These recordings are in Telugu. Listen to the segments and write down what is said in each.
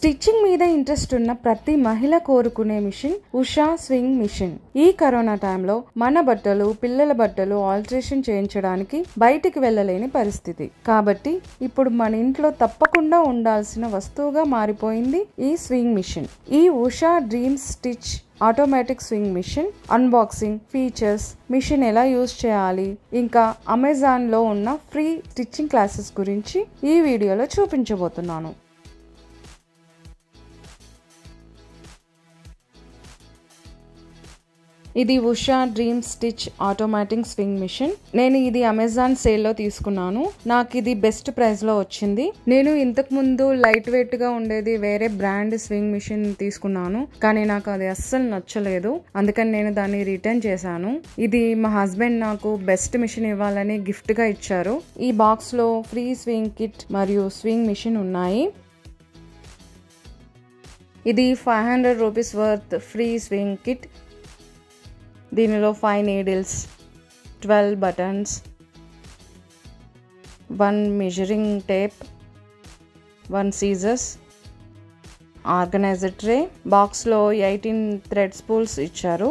స్టిచ్చింగ్ మీద ఇంట్రెస్ట్ ఉన్న ప్రతి మహిళ కోరుకునే మిషన్ ఉషా స్వింగ్ మిషన్ ఈ కరోనా టైంలో మన బట్టలు పిల్లల బట్టలు ఆల్టరేషన్ చేయించడానికి బయటికి వెళ్ళలేని పరిస్థితి కాబట్టి ఇప్పుడు మన ఇంట్లో తప్పకుండా ఉండాల్సిన వస్తువుగా మారిపోయింది ఈ స్వింగ్ మిషన్ ఈ Usha dreams stitch automatic sewing machine unboxing features machine ఎలా యూజ్ చేయాలి ఇంకా అమెజాన్లో ఉన్న ఫ్రీ స్టిచ్చింగ్ క్లాసెస్ గురించి ఈ వీడియోలో చూపించబోతున్నాను ఇది Usha dream stitch automatic sewing machine నేను ఇది అమెజాన్ సేల్లో తీసుకున్నాను నాకు ఇది బెస్ట్ ప్రైస్లో వచ్చింది నేను ఇంతకు ముందు లైట్ వెయిట్ గా ఉండేది వేరే బ్రాండ్ స్వింగ్ మిషన్ తీసుకున్నాను కానీ నాకు అది అస్సలు నచ్చలేదు అందుకని నేను దాన్ని రిటర్న్ చేశాను ఇది మా హస్బెండ్ నాకు బెస్ట్ మిషన్ ఇవ్వాలని గిఫ్ట్ గా ఇచ్చారు ఈ బాక్స్ లో ఫ్రీ స్వింగ్ కిట్ మరియు స్వింగ్ మిషన్ ఉన్నాయి ఇది five hundred rupees worth free sewing kit దీనిలో five needles twelve buttons one measuring tape one scissors organizer tray బాక్స్లో ఎయిటీన్ థ్రెడ్ స్పూల్స్ ఇచ్చారు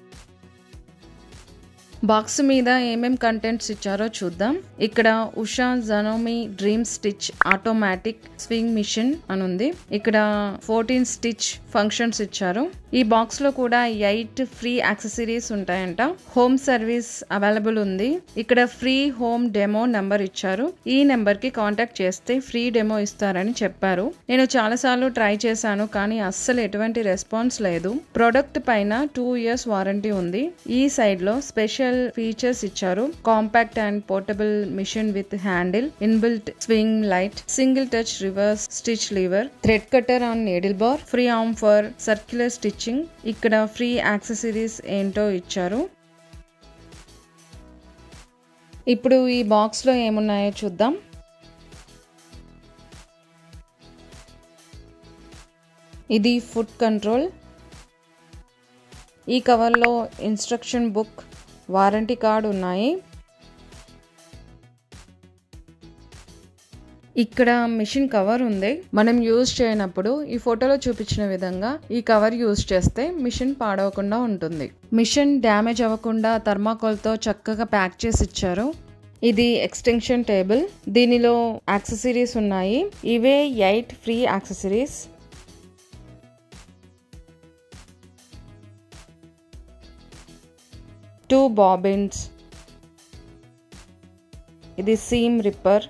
బాక్స్ మీద ఏమేం కంటెంట్స్ ఇచ్చారో చూద్దాం ఇక్కడ Usha Janome dream stitch automatic sewing machine అని ఉంది ఇక్కడ ఫోర్టీన్ స్టిచ్ ఫంక్షన్స్ ఇచ్చారు ఈ బాక్స్ లో కూడా ఎయిట్ ఫ్రీ యాక్సెసరీస్ ఉంటాయంట హోమ్ సర్వీస్ అవైలబుల్ ఉంది ఇక్కడ ఫ్రీ హోమ్ డెమో నెంబర్ ఇచ్చారు ఈ నెంబర్ కి కాంటాక్ట్ చేస్తే ఫ్రీ డెమో ఇస్తారని చెప్పారు నేను చాలా సార్లు ట్రై చేశాను కానీ అస్సలు ఎటువంటి రెస్పాన్స్ లేదు ప్రొడక్ట్ పైన టూ ఇయర్స్ వారంటీ ఉంది ఈ సైడ్ లో స్పెషల్ ఫీచర్స్ ఇచ్చారు compact and portable machine with handle inbuilt sewing light single touch reverse stitch lever thread cutter on needle bar free arm for circular stitching ఇక్కడ ఫ్రీ యాక్సెసరీస్ ఏంటో ఇచ్చారు ఇప్పుడు ఈ బాక్స్ లో ఏమున్నాయో చూద్దాం ఇది ఫుడ్ కంట్రోల్ ఈ కవర్లో ఇన్స్ట్రక్షన్ బుక్ వారంటీ కార్డ్ ఉన్నాయి ఇక్కడ మిషన్ కవర్ ఉంది మనం యూజ్ చేయనప్పుడు ఈ ఫోటోలో చూపించిన విధంగా ఈ కవర్ యూజ్ చేస్తే మిషన్ పాడవకుండా ఉంటుంది మిషన్ డ్యామేజ్ అవ్వకుండా థర్మాకోల్తో చక్కగా ప్యాక్ చేసి ఇచ్చారు ఇది ఎక్స్టెన్షన్ టేబుల్ దీనిలో యాక్సెసరీస్ ఉన్నాయి ఇవే eight free accessories two bobbins ఇది సీమ్ రిప్పర్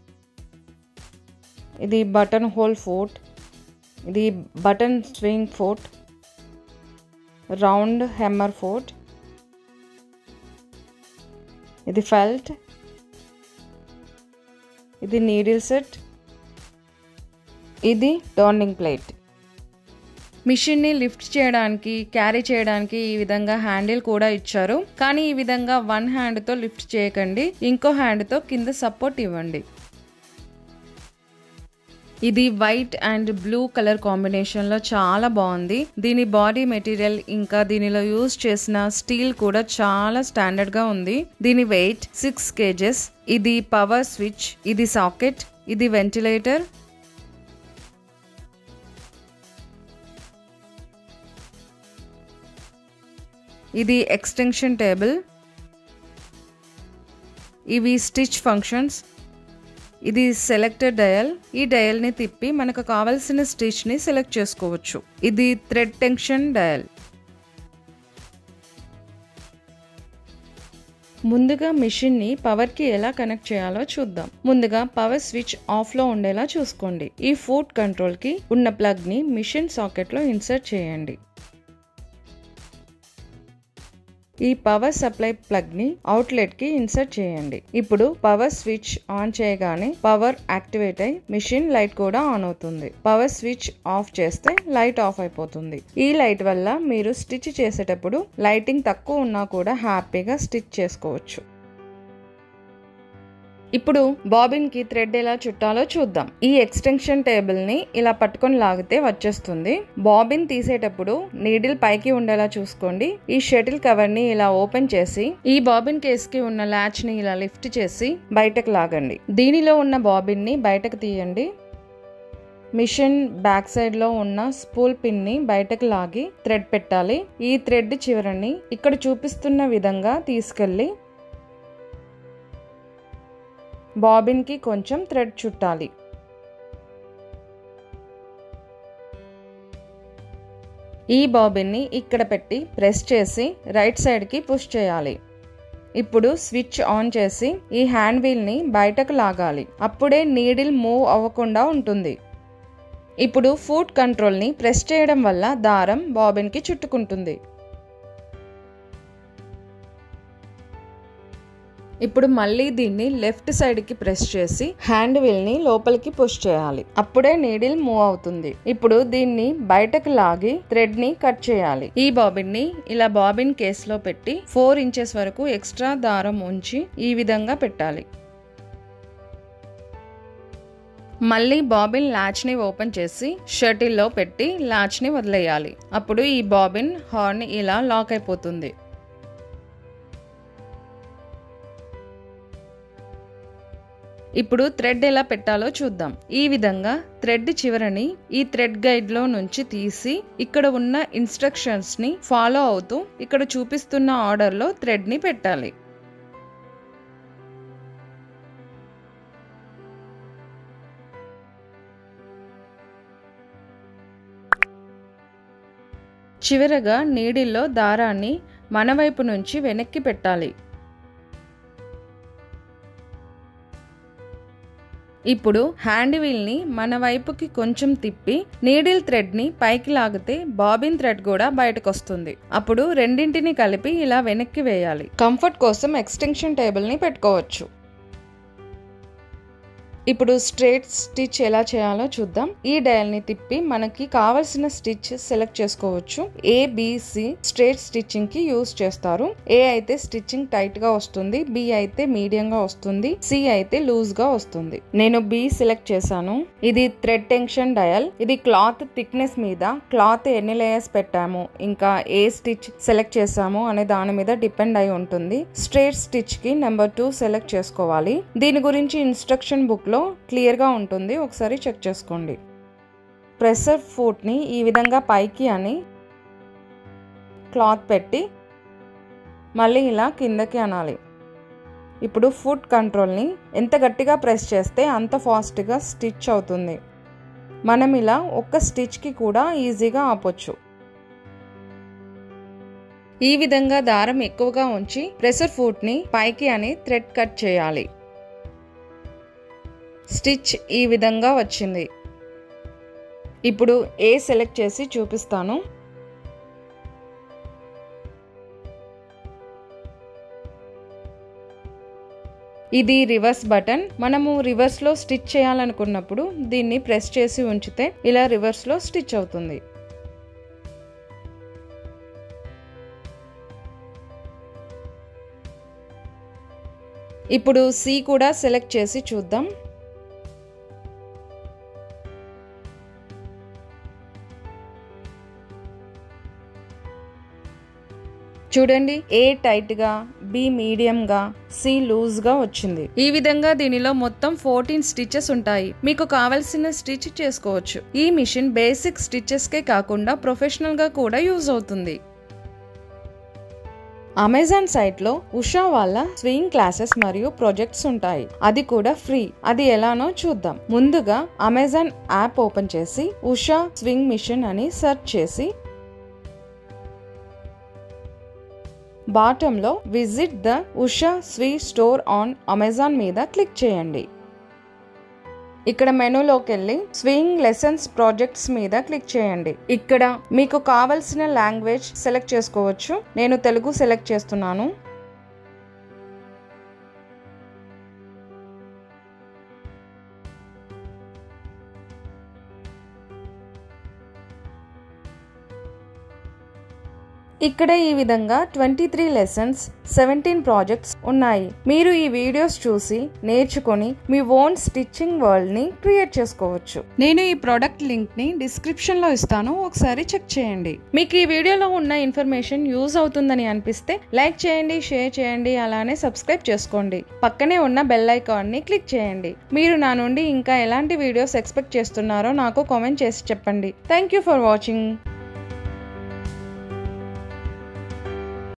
ఇది బటన్ హోల్ ఫోట్ ఇది button sewing foot round hemmer foot ఇది ఫెల్ట్ ఇది నీడిల్ సెట్ ఇది టర్నింగ్ ప్లేట్ మిషన్ని లిఫ్ట్ చేయడానికి క్యారీ చేయడానికి ఈ విధంగా హ్యాండిల్ కూడా ఇచ్చారు కానీ ఈ విధంగా వన్ హ్యాండ్తో లిఫ్ట్ చేయకండి ఇంకో హ్యాండ్తో కింద సపోర్ట్ ఇవ్వండి ఇది white and blue colour combination లో చాలా బాగుంది దీని బాడీ మెటీరియల్ ఇంకా దీనిలో యూజ్ చేసిన స్టీల్ కూడా చాలా స్టాండర్డ్ గా ఉంది దీని వెయిట్ సిక్స్ కేజెస్ ఇది పవర్ స్విచ్ ఇది సాకెట్ ఇది వెంటిలేటర్ ఇది ఎక్స్టెన్షన్ టేబుల్ ఇవి స్టిచ్ ఫంక్షన్స్ ఇది సెలెక్టెడ్ డయల్ ఈ డయల్ ని తిప్పి మనకు కావలసిన స్టిచ్ ని సెలెక్ట్ చేసుకోవచ్చు ఇది థ్రెడ్ టెన్షన్ డయల్ ముందుగా మిషన్ ని పవర్ కి ఎలా కనెక్ట్ చేయాలో చూద్దాం ముందుగా పవర్ స్విచ్ ఆఫ్ లో ఉండేలా చూసుకోండి ఈ ఫుడ్ కంట్రోల్ కి ఉన్న ప్లగ్ ని మిషన్ సాకెట్ లో ఇన్సర్ట్ చేయండి ఈ పవర్ సప్లై ప్లగ్ ని అవుట్లెట్ కి ఇన్సర్ట్ చేయండి ఇప్పుడు పవర్ స్విచ్ ఆన్ చేయగానే పవర్ యాక్టివేట్ అయి మిషన్ లైట్ కూడా ఆన్ అవుతుంది పవర్ స్విచ్ ఆఫ్ చేస్తే లైట్ ఆఫ్ అయిపోతుంది ఈ లైట్ వల్ల మీరు స్టిచ్ చేసేటప్పుడు లైటింగ్ తక్కువ ఉన్నా కూడా హ్యాపీగా స్టిచ్ చేసుకోవచ్చు ఇప్పుడు బాబిన్ కి థ్రెడ్ ఎలా చుట్టాలో చూద్దాం ఈ ఎక్స్టెన్షన్ టేబుల్ ని ఇలా పట్టుకొని లాగితే వచ్చేస్తుంది బాబిన్ తీసేటప్పుడు నీడిల్ పైకి ఉండేలా చూసుకోండి ఈ షటిల్ కవర్ ని ఇలా ఓపెన్ చేసి ఈ బాబిన్ కేస్ కి ఉన్న ల్యాచ్ ని ఇలా లిఫ్ట్ చేసి బయటకు లాగండి దీనిలో ఉన్న బాబిన్ ని బయటకు తీయండి మిషన్ బ్యాక్ సైడ్ లో ఉన్న స్పూల్ పిన్ ని బయటకు లాగి థ్రెడ్ పెట్టాలి ఈ థ్రెడ్ చివరని ఇక్కడ చూపిస్తున్న విధంగా తీసుకెళ్లి బాబిన్ కి కొంచెం థ్రెడ్ చుట్టాలి ఈ బాబిన్ని ఇక్కడ పెట్టి ప్రెస్ చేసి రైట్ సైడ్కి పుష్ చేయాలి ఇప్పుడు స్విచ్ ఆన్ చేసి ఈ హ్యాండ్ వీల్ని బయటకు లాగాలి అప్పుడే నీడిల్ మూవ్ అవ్వకుండా ఉంటుంది ఇప్పుడు ఫుట్ కంట్రోల్ని ప్రెస్ చేయడం వల్ల దారం బాబిన్కి చుట్టుకుంటుంది ఇప్పుడు మళ్ళీ దీన్ని లెఫ్ట్ సైడ్కి ప్రెస్ చేసి హ్యాండ్ వీల్ని లోపలికి పుష్ చేయాలి అప్పుడే నీడిల్ మూవ్ అవుతుంది ఇప్పుడు దీన్ని బయటకు లాగి థ్రెడ్ ని కట్ చేయాలి ఈ బాబిన్ ని ఇలా బాబిన్ కేసులో పెట్టి ఫోర్ ఇంచెస్ వరకు ఎక్స్ట్రా దారం ఉంచి ఈ విధంగా పెట్టాలి మళ్ళీ బాబిన్ ల్యాచ్ని ఓపెన్ చేసి షటిల్లో పెట్టి ల్యాచ్ని వదిలేయాలి అప్పుడు ఈ బాబిన్ హార్న్ ఇలా లాక్ అయిపోతుంది ఇప్పుడు థ్రెడ్ ఎలా పెట్టాలో చూద్దాం ఈ విధంగా థ్రెడ్ చివరని ఈ థ్రెడ్ గైడ్ లో నుంచి తీసి ఇక్కడ ఉన్న ఇన్స్ట్రక్షన్స్ ని ఫాలో అవుతూ ఇక్కడ చూపిస్తున్న ఆర్డర్ లో థ్రెడ్ ని పెట్టాలి చివరగా నీడిల్లో దారాన్ని మన వైపు నుంచి వెనక్కి పెట్టాలి ఇప్పుడు హ్యాండ్ వీల్ని మన వైపుకి కొంచెం తిప్పి నీడిల్ థ్రెడ్ని పైకి లాగితే బాబిన్ థ్రెడ్ కూడా బయటకు వస్తుంది అప్పుడు రెండింటిని కలిపి ఇలా వెనక్కి వేయాలి కంఫర్ట్ కోసం ఎక్స్టెన్షన్ టేబుల్ని పెట్టుకోవచ్చు ఇప్పుడు స్ట్రేట్ స్టిచ్ ఎలా చేయాలో చూద్దాం ఈ డయల్ ని తిప్పి మనకి కావలసిన స్టిచ్ సెలెక్ట్ చేసుకోవచ్చు ఏ బిసి స్ట్రేట్ స్టిచ్చింగ్ కి యూస్ చేస్తారు ఏ అయితే స్టిచ్చింగ్ టైట్ గా వస్తుంది బి అయితే మీడియం గా వస్తుంది సి అయితే లూజ్ గా వస్తుంది నేను బి సెలెక్ట్ చేశాను ఇది థ్రెడ్ టెన్షన్ డయల్ ఇది క్లాత్ థిక్నెస్ మీద క్లాత్ ఎన్ని లేయర్స్ పెట్టాము ఇంకా ఏ స్టిచ్ సెలెక్ట్ చేసాము అనే దాని మీద డిపెండ్ అయి ఉంటుంది స్ట్రేట్ స్టిచ్ కి నెంబర్ టూ సెలెక్ట్ చేసుకోవాలి దీని గురించి ఇన్స్ట్రక్షన్ బుక్ లో క్లియర్ గా ఉంటుంది ఒకసారి చెక్ చేసుకోండి ప్రెషర్ ఫుట్ ని ఈ విధంగా పైకి అని క్లాత్ పెట్టి మళ్ళీ ఇలా కిందకి అనాలి ఇప్పుడు ఫుట్ కంట్రోల్ని ఎంత గట్టిగా ప్రెస్ చేస్తే అంత ఫాస్ట్గా స్టిచ్ అవుతుంది మనం ఇలా ఒక్క స్టిచ్కి కూడా ఈజీగా ఆపొచ్చు ఈ విధంగా దారం ఎక్కువగా ఉంచి ప్రెషర్ ఫుట్ని పైకి అని థ్రెడ్ కట్ చేయాలి స్టిచ్ ఈ విధంగా వచ్చింది ఇప్పుడు ఏ సెలెక్ట్ చేసి చూపిస్తాను ఇది రివర్స్ బటన్ మనము రివర్స్ లో స్టిచ్ చేయాలనుకున్నప్పుడు దీన్ని ప్రెస్ చేసి ఉంచితే ఇలా రివర్స్ లో స్టిచ్ అవుతుంది ఇప్పుడు సి కూడా సెలెక్ట్ చేసి చూద్దాం చూడండి ఏ టైట్ గా బి మీడియం గా సి లూజ్ గా వచ్చింది ఈ విధంగా దీనిలో మొత్తం ఫోర్టీన్ స్టిచెస్ ఉంటాయి మీకు కావలసిన స్టిచ్ చేసుకోవచ్చు ఈ మిషన్ బేసిక్ స్టిచెస్ కే కాకుండా ప్రొఫెషనల్ గా కూడా యూజ్ అవుతుంది అమెజాన్ సైట్ లో ఉషా వాళ్ళ స్వింగ్ క్లాసెస్ మరియు ప్రాజెక్ట్స్ ఉంటాయి అది కూడా ఫ్రీ అది ఎలానో చూద్దాం ముందుగా అమెజాన్ యాప్ ఓపెన్ చేసి ఉషా స్వింగ్ మిషన్ అని సెర్చ్ చేసి బాటంలో విజిట్ ద ఉషా స్వీ స్టోర్ ఆన్ అమెజాన్ మీద క్లిక్ చేయండి ఇక్కడ మెనూలోకి వెళ్ళి స్వింగ్ లెసన్స్ ప్రాజెక్ట్స్ మీద క్లిక్ చేయండి ఇక్కడ మీకు కావలసిన లాంగ్వేజ్ సెలెక్ట్ చేసుకోవచ్చు నేను తెలుగు సెలెక్ట్ చేస్తున్నాను ఇక్కడ ఈ విధంగా twenty three lessons seventeen projects ఉన్నాయి మీరు ఈ వీడియోస్ చూసి నేర్చుకొని మీ ఓన్ స్టిచ్చింగ్ వరల్డ్ ని క్రియేట్ చేసుకోవచ్చు నేను ఈ ప్రోడక్ట్ లింక్ ని డిస్క్రిప్షన్ లో ఇస్తాను ఒకసారి చెక్ చేయండి మీకు ఈ వీడియోలో ఉన్న ఇన్ఫర్మేషన్ యూజ్ అవుతుందని అనిపిస్తే లైక్ చేయండి షేర్ చేయండి అలానే సబ్స్క్రైబ్ చేసుకోండి పక్కనే ఉన్న బెల్ ఐకాన్ ని క్లిక్ చేయండి మీరు నా నుండి ఇంకా ఎలాంటి వీడియోస్ ఎక్స్పెక్ట్ చేస్తున్నారో నాకు కామెంట్ చేసి చెప్పండి థ్యాంక్ యూ ఫర్ వాచింగ్